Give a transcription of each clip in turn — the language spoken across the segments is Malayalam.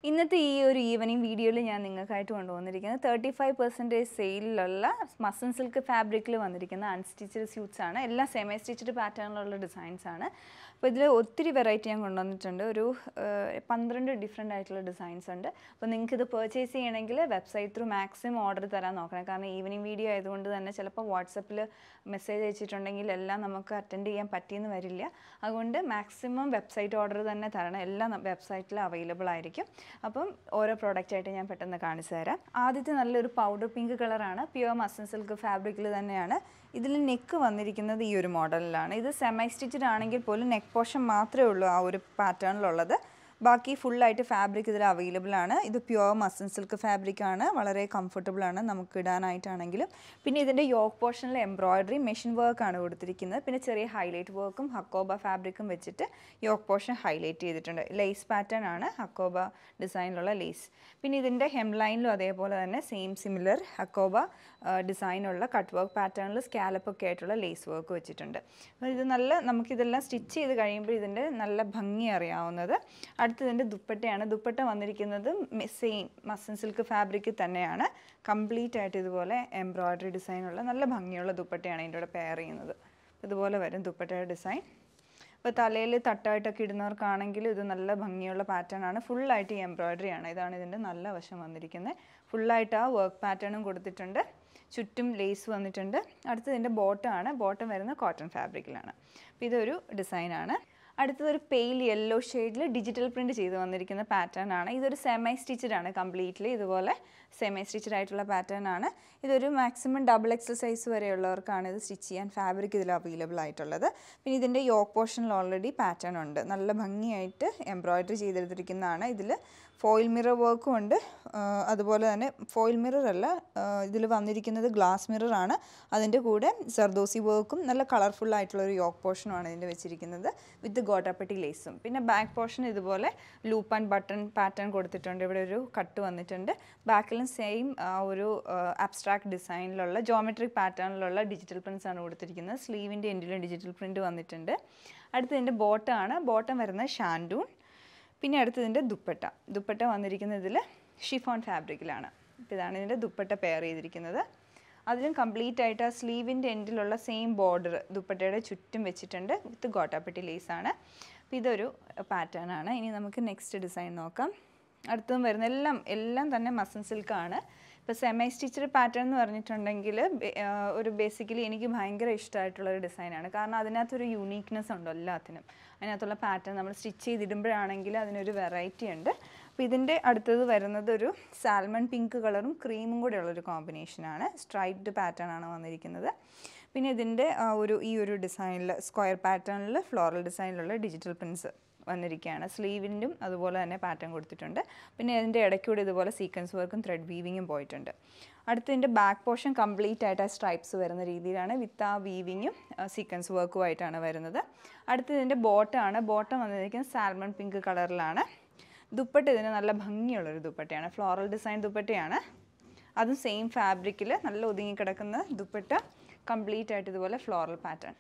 ഇന്നത്തെ ഈ ഒരു ഈവനിങ് വീഡിയോയിൽ ഞാൻ നിങ്ങൾക്കായിട്ട് കൊണ്ടുവന്നിരിക്കുന്നത് തേർട്ടി ഫൈവ് പെർസെൻറ്റേജ് സെയിലുള്ള മസൻ സിൽക്ക് ഫാബ്രിക്കിൽ വന്നിരിക്കുന്ന അൺസ്റ്റിച്ചഡ് സ്യൂട്ട്സ് ആണ് എല്ലാം സെമി സ്റ്റിച്ചഡ് പാറ്റേണിലുള്ള ഡിസൈൻസ് ആണ് അപ്പോൾ ഇതിൽ ഒത്തിരി വെറൈറ്റി ഞാൻ കൊണ്ടുവന്നിട്ടുണ്ട് ഒരു ഏഹ്, പന്ത്രണ്ട് ഡിഫറെൻ്റ് ആയിട്ടുള്ള ഡിസൈൻസ് ഉണ്ട് അപ്പോൾ നിങ്ങൾക്ക് ഇത് പർച്ചേസ് ചെയ്യണമെങ്കിൽ വെബ്സൈറ്റ് ത്രൂ മാക്സിമം ഓർഡർ തരാൻ നോക്കണം കാരണം ഈവനിങ് വീഡിയോ ആയതുകൊണ്ട് തന്നെ ചിലപ്പോൾ വാട്സപ്പിൽ മെസ്സേജ് അയച്ചിട്ടുണ്ടെങ്കിൽ എല്ലാം നമുക്ക് അറ്റൻഡ് ചെയ്യാൻ പറ്റിയെന്ന് വരില്ല അതുകൊണ്ട് മാക്സിമം വെബ്സൈറ്റ് ഓർഡർ തന്നെ തരണം എല്ലാം വെബ്സൈറ്റിൽ അവൈലബിൾ ആയിരിക്കും അപ്പം ഓരോ പ്രോഡക്റ്റ് ആയിട്ട് ഞാൻ പെട്ടെന്ന് കാണിച്ചു തരാം ആദ്യത്തെ നല്ലൊരു പൗഡർ പിങ്ക് കളറാണ് പ്യുവർ മസൻ സിൽക്ക് ഫാബ്രിക്കിൽ തന്നെയാണ് ഇതിൽ നെക്ക് വന്നിരിക്കുന്നത് ഈ ഒരു മോഡലിലാണ് ഇത് സെമൈ സ്റ്റിച്ചഡ് ആണെങ്കിൽ പോലും നെക്ക് പോർഷൻ മാത്രമേ ഉള്ളൂ ആ ഒരു പാറ്റേണിലുള്ളത് ബാക്കി ഫുള്ളായിട്ട് ഫാബ്രിക് ഇതിൽ അവൈലബിൾ ആണ് ഇത് പ്യുവർ മസൻ സിൽക്ക് ഫാബ്രിക് ആണ് വളരെ കംഫർട്ടബിൾ ആണ് നമുക്ക് ഇടാനായിട്ടാണെങ്കിലും പിന്നെ ഇതിൻ്റെ യോക്ക് പോർഷനിൽ എംബ്രോയിഡറി മെഷീൻ വർക്ക് ആണ് കൊടുത്തിരിക്കുന്നത് പിന്നെ ചെറിയ ഹൈലൈറ്റ് വർക്കും ഹക്കോബ ഫാബ്രിക്കും വെച്ചിട്ട് യോക്ക് പോർഷൻ ഹൈലൈറ്റ് ചെയ്തിട്ടുണ്ട് ലേസ് പാറ്റേൺ ആണ് ഹക്കോബ ഡിസൈനിലുള്ള ലേസ് പിന്നെ ഇതിൻ്റെ ഹെം ലൈനിലും അതേപോലെ തന്നെ സെയിം സിമിലർ ഹക്കോബ ഡിസൈനുള്ള കട്ട് വർക്ക് പാറ്റേണിൽ സ്കാലപ്പൊക്കെ ആയിട്ടുള്ള ലേസ് വർക്ക് വെച്ചിട്ടുണ്ട് അപ്പോൾ ഇത് നല്ല നമുക്കിതെല്ലാം സ്റ്റിച്ച് ചെയ്ത് കഴിയുമ്പോൾ ഇതിൻ്റെ നല്ല ഭംഗി അറിയാവുന്നത് അടുത്തതിൻ്റെ ദുപ്പട്ടയാണ് ദുപ്പട്ട വന്നിരിക്കുന്നത് സെയിം മസൻ സിൽക്ക് ഫാബ്രിക്കിൽ തന്നെയാണ് കംപ്ലീറ്റ് ആയിട്ട് ഇതുപോലെ എംബ്രോയ്ഡറി ഡിസൈനുള്ള നല്ല ഭംഗിയുള്ള ദുപ്പട്ടയാണ് ഇതിൻ്റെ കൂടെ പെയർ ചെയ്യുന്നത് ഇതുപോലെ വരും ദുപ്പട്ടയുടെ ഡിസൈൻ ഇപ്പോൾ തലയിൽ തട്ടായിട്ടൊക്കെ ഇടുന്നവർക്കാണെങ്കിൽ ഇത് നല്ല ഭംഗിയുള്ള പാറ്റേൺ ആണ് ഫുള്ളായിട്ട് ഈ എംബ്രോയ്ഡറി ആണ് ഇതാണ് ഇതിൻ്റെ നല്ല വശം വന്നിരിക്കുന്നത് ഫുള്ളായിട്ട് ആ വർക്ക് പാറ്റേണും കൊടുത്തിട്ടുണ്ട് ചുറ്റും ലേസ് വന്നിട്ടുണ്ട് അടുത്തത് ഇതിൻ്റെ ബോട്ടമാണ് ബോട്ടം വരുന്നത് കോട്ടൺ ഫാബ്രിക്കിലാണ് അപ്പോൾ ഇതൊരു ഡിസൈനാണ് അടുത്തത് ഒരു പെയിൽ യെല്ലോ ഷെയ്ഡിൽ ഡിജിറ്റൽ പ്രിൻറ്റ് ചെയ്ത് വന്നിരിക്കുന്ന പാറ്റേൺ ആണ് ഇതൊരു സെമൈ സ്റ്റിച്ചഡ് ആണ് കംപ്ലീറ്റ്ലി ഇതുപോലെ സെമൈ സ്റ്റിച്ചഡ് ആയിട്ടുള്ള പാറ്റേൺ ആണ് ഇതൊരു മാക്സിമം ഡബിൾ എക്സൽ സൈസ് വരെയുള്ളവർക്കാണ് ഇത് സ്റ്റിച്ച് ചെയ്യാൻ ഫാബ്രിക് ഇതിൽ അവൈലബിൾ ആയിട്ടുള്ളത് പിന്നെ ഇതിൻ്റെ യോക്ക് പോർഷനിൽ ഓൾറെഡി പാറ്റേൺ ഉണ്ട് നല്ല ഭംഗിയായിട്ട് എംബ്രോയ്ഡറി ചെയ്തെടുത്തിരിക്കുന്നതാണ് ഇതിൽ ഫോയിൽ മിറർ വർക്കും ഉണ്ട് ആ, അതുപോലെ തന്നെ ഫോയിൽ മിറർ അല്ല ഇതിൽ വന്നിരിക്കുന്നത് ഗ്ലാസ് മിറർ ആണ് അതിൻ്റെ കൂടെ സർദോസി വർക്കും നല്ല കളർഫുൾ ആയിട്ടുള്ള ഒരു യോക്ക് പോർഷനുമാണ് ഇതിൻ്റെ വെച്ചിരിക്കുന്നത് വിത്ത് ഗോട്ടാപ്പട്ടി ലേസും പിന്നെ ബാക്ക് പോർഷൻ ഇതുപോലെ ലൂപ്പ് ആൻഡ് ബട്ടൺ പാറ്റേൺ കൊടുത്തിട്ടുണ്ട് ഇവിടെ ഒരു കട്ട് വന്നിട്ടുണ്ട് ബാക്കിലും സെയിം ആ ഒരു അബ്സ്ട്രാക്ട് ഡിസൈനിലുള്ള ജോമെട്രിക് പാറ്റേണിലുള്ള ഡിജിറ്റൽ പ്രിൻസ് ആണ് കൊടുത്തിരിക്കുന്നത് സ്ലീവിൻ്റെ എൻഡിലും ഡിജിറ്റൽ പ്രിൻറ്റ് വന്നിട്ടുണ്ട് അടുത്തതിൻ്റെ ബോട്ടമാണ് ബോട്ടം വരുന്നത് ഷാൻഡൂൺ പിന്നെ അടുത്തതിൻ്റെ ദുപ്പട്ട ദുപ്പട്ട വന്നിരിക്കുന്നതിൽ ഷിഫോൺ ഫാബ്രിക്കിലാണ് അപ്പോൾ ഇതാണ് ഇതിൻ്റെ ദുപ്പട്ട പെയർ ചെയ്തിരിക്കുന്നത് അതിലും കംപ്ലീറ്റ് ആയിട്ട് ആ സ്ലീവിൻ്റെ എൻഡിലുള്ള സെയിം ബോർഡർ ദുപ്പട്ടയുടെ ചുറ്റും വെച്ചിട്ടുണ്ട് വിത്ത് ഗോട്ടാപ്പട്ടി ലേസാണ് അപ്പോൾ ഇതൊരു പാറ്റേൺ ആണ് ഇനി നമുക്ക് നെക്സ്റ്റ് ഡിസൈൻ നോക്കാം അടുത്തതും വരുന്ന എല്ലാം എല്ലാം തന്നെ മസൻ സിൽക്കാണ് ഇപ്പോൾ സെമൈ സ്റ്റിച്ചഡ് പാറ്റേൺ എന്ന് പറഞ്ഞിട്ടുണ്ടെങ്കിൽ ബെ- ആ, ഒരു ബേസിക്കലി എനിക്ക് ഭയങ്കര ഇഷ്ടമായിട്ടുള്ള ഒരു ഡിസൈനാണ് കാരണം അതിനകത്തൊരു യൂണീക്നെസ് ഉണ്ട് എല്ലാത്തിനും അതിനകത്തുള്ള പാറ്റേൺ നമ്മൾ സ്റ്റിച്ച് ചെയ്തിടുമ്പോഴാണെങ്കിൽ അതിനൊരു വെറൈറ്റി ഉണ്ട് അപ്പോൾ ഇതിൻ്റെ അടുത്തത് വരുന്നത് ഒരു സാൽമൺ പിങ്ക് കളറും ക്രീമും കൂടെ ഉള്ളൊരു കോമ്പിനേഷനാണ് സ്ട്രൈപ്ഡ് പാറ്റേൺ ആണ് വന്നിരിക്കുന്നത് പിന്നെ ഇതിൻ്റെ ആ ഒരു ഈ ഒരു ഡിസൈനിൽ സ്ക്വയർ പാറ്റേണിൽ ഫ്ലോറൽ ഡിസൈനിലുള്ള ഡിജിറ്റൽ പ്രിൻസ് വന്നിരിക്കുകയാണ് സ്ലീവിനും അതുപോലെ തന്നെ പാറ്റേൺ കൊടുത്തിട്ടുണ്ട് പിന്നെ അതിൻ്റെ ഇടയ്ക്കൂടെ ഇതുപോലെ സീക്വൻസ് വർക്കും ത്രെഡ് വീവിങ്ങും പോയിട്ടുണ്ട് അടുത്തതിൻ്റെ ബാക്ക് പോർഷൻ കംപ്ലീറ്റ് ആയിട്ട് ആ സ്ട്രൈപ്സ് വരുന്ന രീതിയിലാണ് വിത്ത് ആ വീവിങ്ങും സീക്വൻസ് വർക്കും ആയിട്ടാണ് വരുന്നത് അടുത്തതിൻ്റെ ബോട്ടമാണ് ബോട്ടം വന്നിരിക്കുന്നത് സാൽമൺ പിങ്ക് കളറിലാണ് ദുപ്പട്ട ഇതിന് നല്ല ഭംഗിയുള്ളൊരു ദുപ്പട്ടയാണ് ഫ്ലോറൽ ഡിസൈൻ ദുപ്പട്ടയാണ് അതും സെയിം ഫാബ്രിക്കിൽ നല്ല ഒതുങ്ങിക്കിടക്കുന്ന ദുപ്പട്ട കംപ്ലീറ്റ് ആയിട്ട് ഇതുപോലെ ഫ്ലോറൽ പാറ്റേൺ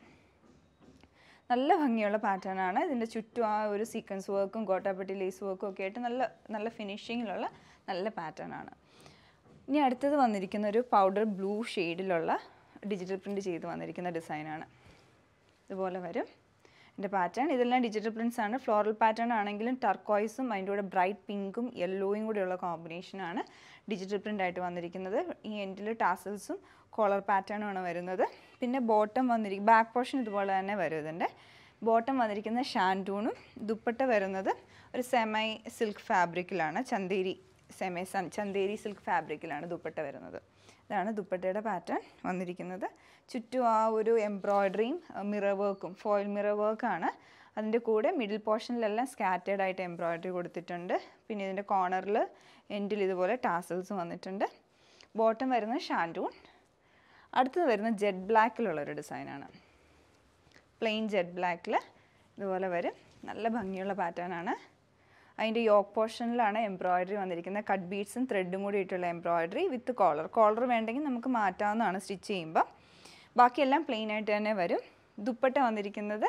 നല്ല ഭംഗിയുള്ള പാറ്റേൺ ആണ് ഇതിൻ്റെ ചുറ്റും ആ ഒരു സീക്വൻസ് വർക്കും ഗോട്ടാപ്പട്ടി ലേസ് വർക്കും ഒക്കെ ആയിട്ട് നല്ല നല്ല ഫിനിഷിങ്ങിലുള്ള നല്ല പാറ്റേൺ ആണ് ഇനി അടുത്തത് വന്നിരിക്കുന്ന ഒരു പൗഡർ ബ്ലൂ ഷെയ്ഡിലുള്ള ഡിജിറ്റൽ പ്രിൻറ്റ് ചെയ്ത് വന്നിരിക്കുന്ന ഡിസൈനാണ് ഇതുപോലെ വരും ഇതിൻ്റെ പാറ്റേൺ ഇതെല്ലാം ഡിജിറ്റൽ പ്രിൻസ് ആണ് ഫ്ലോറൽ പാറ്റേൺ ആണെങ്കിലും ടർക്കോയ്സും അതിൻ്റെ കൂടെ ബ്രൈറ്റ് പിങ്കും യെല്ലോയും കൂടെയുള്ള കോമ്പിനേഷനാണ് ഡിജിറ്റൽ പ്രിൻ്റ് ആയിട്ട് വന്നിരിക്കുന്നത് ഈ എൻഡിൽ ടാസൽസും കോളർ പാറ്റേണും ആണ് വരുന്നത് പിന്നെ ബോട്ടം വന്നിരിക്കും ബാക്ക് പോർഷൻ ഇതുപോലെ തന്നെ വരും ഇതിൻ്റെ ബോട്ടം വന്നിരിക്കുന്നത് ഷാൻറ്റൂണും ദുപ്പട്ട വരുന്നത് ഒരു സെമൈ സിൽക്ക് ഫാബ്രിക്കിലാണ് ചന്തേരി സെമൈ സൺ ചന്തേരി സിൽക്ക് ഫാബ്രിക്കിലാണ് ദുപ്പട്ട വരുന്നത് ഇതാണ് ദുപ്പട്ടയുടെ പാറ്റേൺ വന്നിരിക്കുന്നത് ചുറ്റും ആ ഒരു എംബ്രോയ്ഡറിയും മിറർ വർക്കും ഫോയിൽ മിറർ വർക്കാണ് അതിൻ്റെ കൂടെ മിഡിൽ പോർഷനിലെല്ലാം സ്കാറ്റേഡ് ആയിട്ട് എംബ്രോയ്ഡറി കൊടുത്തിട്ടുണ്ട് പിന്നെ ഇതിൻ്റെ കോർണറിൽ എൻഡിൽ ഇതുപോലെ ടാസൽസ് വന്നിട്ടുണ്ട് ബോട്ടം വരുന്നത് ഷാൻഡൂൺ അടുത്തത് വരുന്നത് ജെറ്റ് ബ്ലാക്കിലുള്ളൊരു ഡിസൈനാണ് പ്ലെയിൻ ജെറ്റ് ബ്ലാക്കിൽ ഇതുപോലെ വരും നല്ല ഭംഗിയുള്ള പാറ്റേൺ ആണ് അതിൻ്റെ യോക്ക് പോർഷനിലാണ് എംബ്രോയ്ഡറി വന്നിരിക്കുന്നത് കട്ട് ബീഡ്സും ത്രെഡും കൂടി ഇട്ടുള്ള എംബ്രോയ്ഡറി വിത്ത് കോളർ കോളർ വേണ്ടെങ്കിൽ നമുക്ക് മാറ്റാവുന്നതാണ് സ്റ്റിച്ച് ചെയ്യുമ്പോൾ ബാക്കിയെല്ലാം പ്ലെയിൻ ആയിട്ട് തന്നെ വരും ദുപ്പട്ട വന്നിരിക്കുന്നത്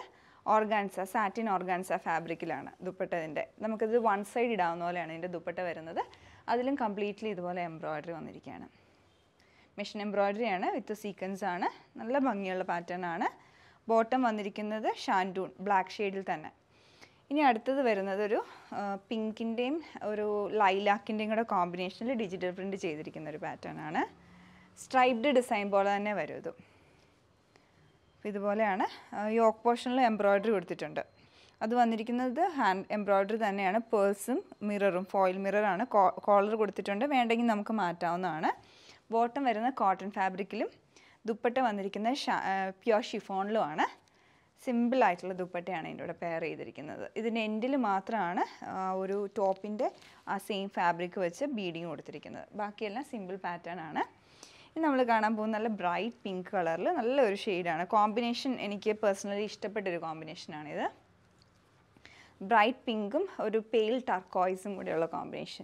ഓർഗാൻസ സാറ്റിൻ ഓർഗാൻസ ഫാബ്രിക്കിലാണ് ദുപ്പട്ടതിൻ്റെ നമുക്കിത് വൺ സൈഡ് ഇടാവുന്ന പോലെയാണ് ഇതിൻ്റെ ദുപ്പട്ട വരുന്നത് അതിലും കംപ്ലീറ്റ്ലി ഇതുപോലെ എംബ്രോയ്ഡറി വന്നിരിക്കുകയാണ് മെഷീൻ എംബ്രോയ്ഡറി ആണ് വിത്ത് സീക്വൻസ് ആണ് നല്ല ഭംഗിയുള്ള പാറ്റേൺ ആണ് ബോട്ടം വന്നിരിക്കുന്നത് ഷാൻഡൂൺ ബ്ലാക്ക് ഷെയ്ഡിൽ തന്നെ ഇനി അടുത്തത് വരുന്നത് ഒരു പിങ്കിൻ്റെയും ഒരു ലൈലാക്കിൻ്റെയും കൂടെ കോമ്പിനേഷനിൽ ഡിജിറ്റൽ പ്രിൻറ്റ് ചെയ്തിരിക്കുന്ന ഒരു പാറ്റേൺ ആണ് സ്ട്രൈപ്ഡ് ഡിസൈൻ പോലെ തന്നെ വരും ഇത് അപ്പോൾ ഇതുപോലെയാണ് യോക്ക് പോർഷനിൽ എംബ്രോയ്ഡറി കൊടുത്തിട്ടുണ്ട് അത് വന്നിരിക്കുന്നത് ഹാൻഡ് എംബ്രോയ്ഡറി തന്നെയാണ് പേഴ്സും മിററും ഫോയിൽ മിററാണ് കോളർ കൊടുത്തിട്ടുണ്ട് വേണ്ടെങ്കിൽ നമുക്ക് മാറ്റാവുന്നതാണ് ബോട്ടം വരുന്ന കോട്ടൺ ഫാബ്രിക്കിലും ദുപ്പട്ട വന്നിരിക്കുന്നത് പ്യുവർ ഷിഫോണിലുമാണ് സിമ്പിൾ ആയിട്ടുള്ള ദുപ്പട്ടയാണ് ഇതിൻ്റെ കൂടെ പെയർ ചെയ്തിരിക്കുന്നത് ഇതിൻ്റെ എൻഡിൽ മാത്രമാണ് ആ, ഒരു ടോപ്പിൻ്റെ ആ സെയിം ഫാബ്രിക് വെച്ച് ബീഡിങ് കൊടുത്തിരിക്കുന്നത് ബാക്കിയെല്ലാം സിമ്പിൾ പാറ്റേൺ ആണ് ഇനി നമ്മൾ കാണാൻ പോകുന്ന നല്ല ബ്രൈറ്റ് പിങ്ക് കളറിൽ നല്ലൊരു ഷെയ്ഡാണ് കോമ്പിനേഷൻ എനിക്ക് പേഴ്സണലി ഇഷ്ടപ്പെട്ടൊരു കോമ്പിനേഷനാണിത് ബ്രൈറ്റ് പിങ്കും ഒരു പെയിൽ ടർക്കോയ്സും കൂടെയുള്ള കോമ്പിനേഷൻ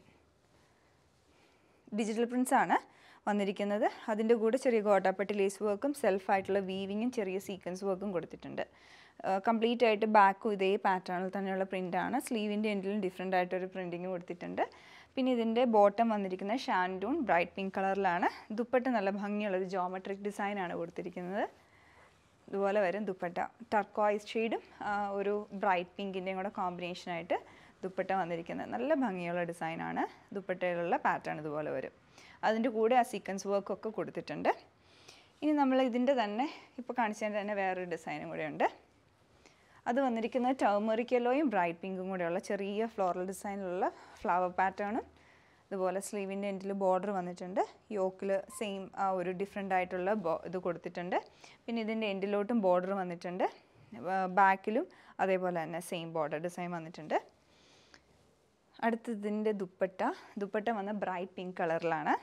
ഡിജിറ്റൽ പ്രിൻസ് ആണ് വന്നിരിക്കുന്നത് അതിൻ്റെ കൂടെ ചെറിയ ഗോട്ടാപ്പട്ടി ലേസ് വർക്കും സെൽഫായിട്ടുള്ള വീവിങ്ങും ചെറിയ സീക്വൻസ് വർക്കും കൊടുത്തിട്ടുണ്ട് കംപ്ലീറ്റ് ആയിട്ട് ബാക്കും ഇതേ പാറ്റേണിൽ തന്നെയുള്ള പ്രിൻ്റാണ് സ്ലീവിൻ്റെ എൻഡിലും ഡിഫറെൻ്റ് ആയിട്ടൊരു പ്രിൻറ്റിങ് കൊടുത്തിട്ടുണ്ട് പിന്നെ ഇതിൻ്റെ ബോട്ടം വന്നിരിക്കുന്നത് ഷാൻഡൂൺ ബ്രൈറ്റ് പിങ്ക് കളറിലാണ് ദുപ്പട്ട നല്ല ഭംഗിയുള്ളൊരു ജോമെട്രിക് ഡിസൈനാണ് കൊടുത്തിരിക്കുന്നത് ഇതുപോലെ വരും ദുപ്പട്ട ടർക്കോയിസ് ഷെയ്ഡും ഒരു ബ്രൈറ്റ് പിങ്കിൻ്റെയും കൂടെ കോമ്പിനേഷനായിട്ട് ദുപ്പട്ട വന്നിരിക്കുന്നത് നല്ല ഭംഗിയുള്ള ഡിസൈനാണ് ദുപ്പട്ടയിലുള്ള പാറ്റേൺ ഇതുപോലെ വരും അതിൻ്റെ കൂടെ ആ സീക്വൻസ് വർക്കൊക്കെ കൊടുത്തിട്ടുണ്ട് ഇനി നമ്മൾ ഇതിൻ്റെ തന്നെ ഇപ്പോൾ കാണിച്ചതിൻ്റെ തന്നെ വേറൊരു ഡിസൈനും കൂടെ ഉണ്ട് അത് വന്നിരിക്കുന്നത് ടർമറിക് യെല്ലോയും ബ്രൈറ്റ് പിങ്കും കൂടെയുള്ള ചെറിയ ഫ്ലോറൽ ഡിസൈനിലുള്ള ഫ്ലവർ പാറ്റേണും ഇതുപോലെ സ്ലീവിൻ്റെ എൻഡിൽ ബോർഡർ വന്നിട്ടുണ്ട് യോക്കിൽ സെയിം ആ ഒരു ഡിഫറെൻ്റ് ആയിട്ടുള്ള ബോ ഇത് കൊടുത്തിട്ടുണ്ട് പിന്നെ ഇതിൻ്റെ എൻഡിലോട്ടും ബോർഡർ വന്നിട്ടുണ്ട് ബാക്കിലും അതേപോലെ തന്നെ സെയിം ബോർഡർ ഡിസൈൻ വന്നിട്ടുണ്ട് അടുത്തതിൻ്റെ ദുപ്പട്ട ദുപ്പട്ട വന്ന ബ്രൈറ്റ് പിങ്ക് കളറിലാണ്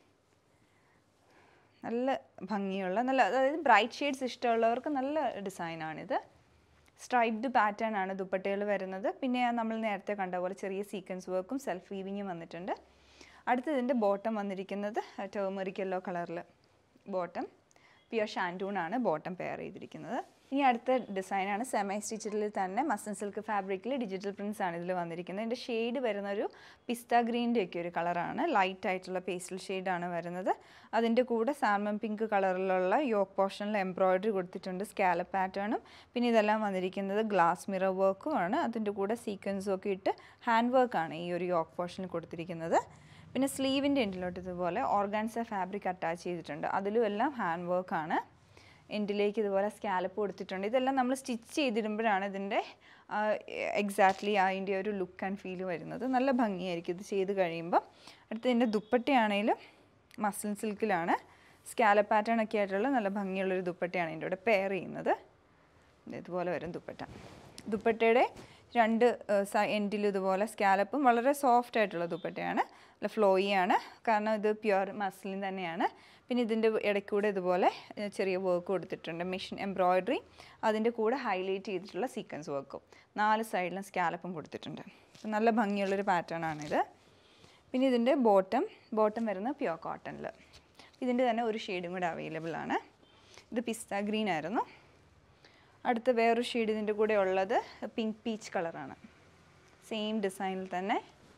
നല്ല ഭംഗിയുള്ള നല്ല അതായത് ബ്രൈറ്റ് ഷെയ്ഡ്സ് ഇഷ്ടമുള്ളവർക്ക് നല്ല ഡിസൈനാണിത് സ്ട്രൈപ്ഡ് പാറ്റേൺ ആണ് ദുപ്പട്ടകൾ വരുന്നത് പിന്നെ നമ്മൾ നേരത്തെ കണ്ട പോലെ ചെറിയ സീക്വൻസ് വർക്കും സെൽഫ് വീവിങ്ങും വന്നിട്ടുണ്ട് അടുത്തതിൻ്റെ ബോട്ടം വന്നിരിക്കുന്നത് ടേമറിക് യെല്ലോ കളറിൽ ബോട്ടം പ്യുവർ ഷാൻറ്റൂൺ ആണ് ബോട്ടം പെയർ ചെയ്തിരിക്കുന്നത് ഇനി അടുത്ത ഡിസൈനാണ് സെമൈ സ്റ്റിച്ചിൽ തന്നെ മസൻ സിൽക്ക് ഫാബ്രിക്കിൽ ഡിജിറ്റൽ പ്രിൻസ് ആണ് ഇതിൽ വന്നിരിക്കുന്നത് ഇതിൻ്റെ ഷെയ്ഡ് വരുന്ന ഒരു പിസ്ത ഗ്രീൻ്റെ ഒക്കെ ഒരു കളറാണ് ലൈറ്റ് ആയിട്ടുള്ള പേസ്റ്റൽ ഷെയ്ഡാണ് വരുന്നത് അതിൻ്റെ കൂടെ സാൽമൺ പിങ്ക് കളറിലുള്ള യോക്ക് പോർഷനിൽ എംബ്രോയ്ഡറി കൊടുത്തിട്ടുണ്ട് സ്കാലപ്പ് പാറ്റേണും പിന്നെ ഇതെല്ലാം വന്നിരിക്കുന്നത് ഗ്ലാസ് മിറർ വർക്കും ആണ് അതിൻ്റെ കൂടെ സീക്വൻസും ഒക്കെ ഇട്ട് ഹാൻഡ് വർക്കാണ് ഈ ഒരു യോക്ക് പോർഷനിൽ കൊടുത്തിരിക്കുന്നത് പിന്നെ സ്ലീവിൻ്റെ എൻഡിലോട്ട് ഇതുപോലെ ഓർഗാൻസ ഫാബ്രിക് അറ്റാച്ച് ചെയ്തിട്ടുണ്ട് അതിലും എല്ലാം ഹാൻഡ് വർക്കാണ് എൻഡിലേക്ക് ഇതുപോലെ സ്കാലപ്പ് കൊടുത്തിട്ടുണ്ട് ഇതെല്ലാം നമ്മൾ സ്റ്റിച്ച് ചെയ്തിടുമ്പോഴാണ് ഇതിൻ്റെ എക്സാക്ട്ലി അതിൻ്റെ ഒരു ലുക്ക് ആൻഡ് ഫീൽ വരുന്നത് നല്ല ഭംഗിയായിരിക്കും ഇത് ചെയ്ത് കഴിയുമ്പോൾ അടുത്ത ഇതിൻ്റെ ദുപ്പട്ടയാണെങ്കിലും മസ്ലിൻ സിൽക്കിലാണ് സ്കാലപ്പ് പാറ്റേൺ ഒക്കെ ആയിട്ടുള്ള നല്ല ഭംഗിയുള്ളൊരു ദുപ്പട്ടയാണ് ഇതിൻ്റെ കൂടെ പെയർ ചെയ്യുന്നത് ഇത് ഇതുപോലെ വരും ദുപ്പട്ട ദുപ്പട്ടയുടെ രണ്ട് എൻഡിൽ ഇതുപോലെ സ്കാലപ്പും വളരെ സോഫ്റ്റ് ആയിട്ടുള്ള ദുപ്പട്ടയാണ് നല്ല ഫ്ലോയി ആണ് കാരണം ഇത് പ്യുവർ മസ്ലിൻ തന്നെയാണ് പിന്നെ ഇതിൻ്റെ ഇടയ്ക്കൂടെ ഇതുപോലെ ഏഹ്, ചെറിയ വർക്ക് കൊടുത്തിട്ടുണ്ട് മെഷീൻ എംബ്രോയ്ഡറി അതിൻ്റെ കൂടെ ഹൈലൈറ്റ് ചെയ്തിട്ടുള്ള സീക്വൻസ് വർക്കും നാല് സൈഡിലും സ്കാലപ്പും കൊടുത്തിട്ടുണ്ട് അപ്പം നല്ല ഭംഗിയുള്ളൊരു പാറ്റേൺ ആണിത് പിന്നെ ഇതിൻ്റെ ബോട്ടം ബോട്ടം വരുന്നത് പ്യുവർ കോട്ടണിൽ ഇതിൻ്റെ തന്നെ ഒരു ഷെയ്ഡും കൂടെ അവൈലബിൾ ആണ് ഇത് പിസ്ത ഗ്രീൻ ആയിരുന്നു അടുത്ത വേറൊരു ഷെയ്ഡ് ഇതിൻ്റെ കൂടെ ഉള്ളത് പിങ്ക് പീച്ച് കളറാണ് സെയിം ഡിസൈനിൽ തന്നെ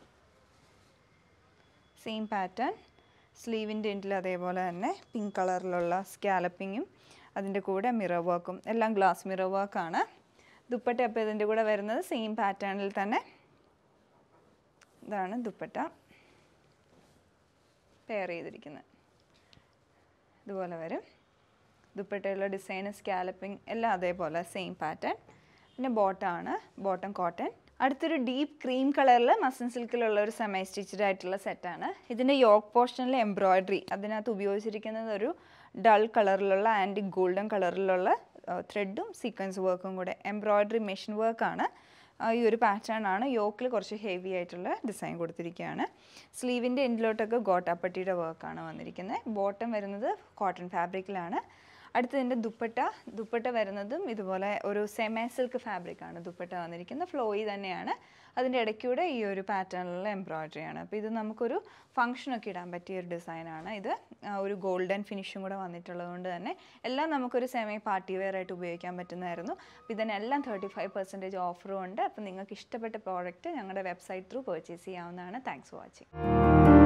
സെയിം പാറ്റേൺ സ്ലീവിൻ്റെ എൻഡിൽ അതേപോലെ തന്നെ പിങ്ക് കളറിലുള്ള സ്കാലപ്പിങ്ങും അതിൻ്റെ കൂടെ മിറർ വർക്കും എല്ലാം ഗ്ലാസ് മിറർ വർക്കാണ് ദുപ്പട്ട അപ്പോൾ ഇതിൻ്റെ കൂടെ വരുന്നത് സെയിം പാറ്റേണിൽ തന്നെ ഇതാണ് ദുപ്പട്ട പെയർ ചെയ്തിരിക്കുന്നത് ഇതുപോലെ വരും ദുപ്പട്ടയുള്ള ഡിസൈൻ സ്കാലപ്പിംഗ് എല്ലാം അതേപോലെ സെയിം പാറ്റേൺ പിന്നെ ബോട്ടമാണ് ബോട്ടം കോട്ടൺ അടുത്തൊരു ഡീപ്പ് ക്രീം കളറിൽ മസൻ സിൽക്കിലുള്ള ഒരു സെമൈ സ്റ്റിച്ചഡ് ആയിട്ടുള്ള സെറ്റാണ് ഇതിൻ്റെ യോക്ക് പോർഷനിലെ എംബ്രോയ്ഡറി അതിനകത്ത് ഉപയോഗിച്ചിരിക്കുന്നത് ഒരു ഡൾ കളറിലുള്ള ആൻഡ് ഗോൾഡൻ കളറിലുള്ള ത്രെഡും സീക്വൻസ് വർക്കും കൂടെ എംബ്രോയ്ഡറി മെഷീൻ വർക്കാണ് ഈ ഒരു പാറ്റേൺ ആണ് യോക്കിൽ കുറച്ച് ഹെവി ആയിട്ടുള്ള ഡിസൈൻ കൊടുത്തിരിക്കുകയാണ് സ്ലീവിൻ്റെ എൻഡിലോട്ടൊക്കെ ഗോട്ടാപ്പട്ടിയുടെ വർക്കാണ് വന്നിരിക്കുന്നത് ബോട്ടം വരുന്നത് കോട്ടൺ ഫാബ്രിക്കിലാണ് അടുത്തതിൻ്റെ ദുപ്പട്ട ദുപ്പട്ട വരുന്നതും ഇതുപോലെ ഒരു സെമി സിൽക്ക് ഫാബ്രിക്കാണ് ദുപ്പട്ട വന്നിരിക്കുന്നത് ഫ്ലോയി തന്നെയാണ് അതിൻ്റെ ഇടയ്ക്കൂടെ ഈ ഒരു പാറ്റേണിലുള്ള എംബ്രോയ്ഡറി ആണ് അപ്പോൾ ഇത് നമുക്കൊരു ഫംഗ്ഷനൊക്കെ ഇടാൻ പറ്റിയ ഒരു ഡിസൈനാണ് ഇത് ആ, ഒരു ഗോൾഡൻ ഫിനിഷും കൂടെ വന്നിട്ടുള്ളത് കൊണ്ട് തന്നെ എല്ലാം നമുക്കൊരു സെമി പാർട്ടി വെയർ ആയിട്ട് ഉപയോഗിക്കാൻ പറ്റുന്നതായിരുന്നു അപ്പോൾ ഇതിനെല്ലാം തേർട്ടി ഫൈവ് പെർസെൻറ്റേജ് ഓഫറും ഉണ്ട് അപ്പോൾ നിങ്ങൾക്ക് ഇഷ്ടപ്പെട്ട പ്രോഡക്റ്റ് ഞങ്ങളുടെ വെബ്സൈറ്റ് ത്രൂ പർച്ചേസ് ചെയ്യാവുന്നതാണ് താങ്ക്സ് ഫോർ വാച്ചിങ്